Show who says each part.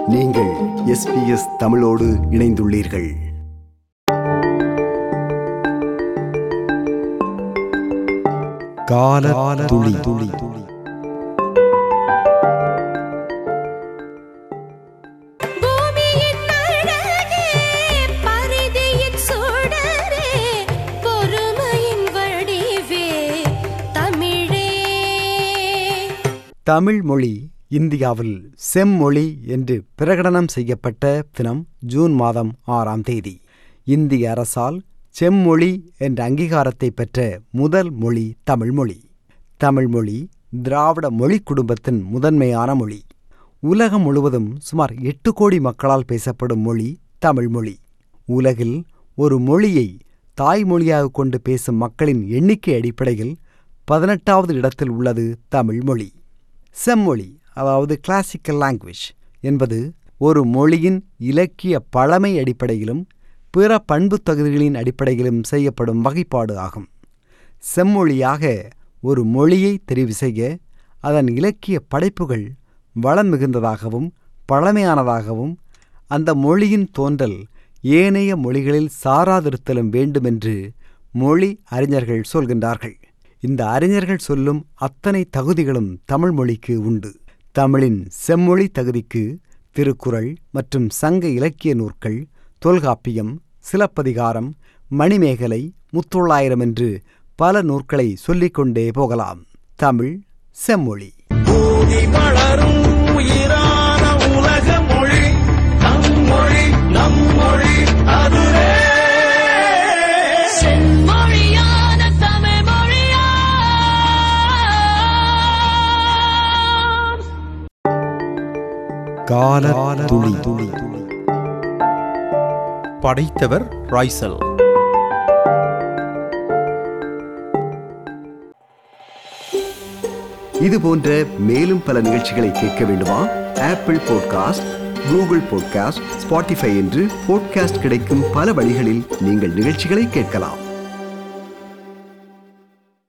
Speaker 1: நீங்கள் எஸ்பிஎஸ் தமிழோடு இணைந்துள்ளீர்கள் கால துளி துளி துளி
Speaker 2: பூமியின் அழகே பரிதியின் சுடரே பொறுமையின் வடிவே தமிழே
Speaker 1: தமிழ் மொழி இந்தியாவில் செம்மொழி என்று பிரகடனம் செய்யப்பட்ட தினம் ஜூன் மாதம் ஆறாம் தேதி இந்திய அரசால் செம்மொழி என்ற அங்கீகாரத்தை பெற்ற முதல் மொழி தமிழ் மொழி தமிழ் மொழி திராவிட மொழி குடும்பத்தின் முதன்மையான மொழி உலகம் முழுவதும் சுமார் எட்டு கோடி மக்களால் பேசப்படும் மொழி தமிழ் மொழி உலகில் ஒரு மொழியை தாய்மொழியாக கொண்டு பேசும் மக்களின் எண்ணிக்கை அடிப்படையில் பதினெட்டாவது இடத்தில் உள்ளது தமிழ் மொழி செம்மொழி அதாவது கிளாசிக்கல் லாங்குவேஜ் என்பது ஒரு மொழியின் இலக்கிய பழமை அடிப்படையிலும் பிற பண்புத் தகுதிகளின் அடிப்படையிலும் செய்யப்படும் வகைப்பாடு ஆகும் செம்மொழியாக ஒரு மொழியை தெரிவு செய்ய அதன் இலக்கிய படைப்புகள் வளம் மிகுந்ததாகவும் பழமையானதாகவும் அந்த மொழியின் தோன்றல் ஏனைய மொழிகளில் சாராதிருத்தலும் வேண்டுமென்று மொழி அறிஞர்கள் சொல்கின்றார்கள் இந்த அறிஞர்கள் சொல்லும் அத்தனை தகுதிகளும் தமிழ் மொழிக்கு உண்டு தமிழின் செம்மொழி தகுதிக்கு திருக்குறள் மற்றும் சங்க இலக்கிய நூற்கள் தொல்காப்பியம் சிலப்பதிகாரம் மணிமேகலை முத்தொள்ளாயிரம் என்று பல நூற்களை சொல்லிக்கொண்டே போகலாம் தமிழ் செம்மொழி
Speaker 3: கூடி வளரும் உயிரான உலக மொழி நம் மொழி நம் மொழி அதுவே
Speaker 2: செம்மொழியான தமிழ் மொழியா
Speaker 1: கால துளி துளி துளி
Speaker 4: படைத்தவர் ராய்சல்
Speaker 1: இது போன்ற மேலும் பல நிகழ்ச்சிகளை கேட்க வேண்டுமா Apple podcast Google podcast Spotify என்று பாட்காஸ்ட் கிடைக்கும் பல வழிகளில் நீங்கள் நிகழ்ச்சிகளை கேட்கலாம்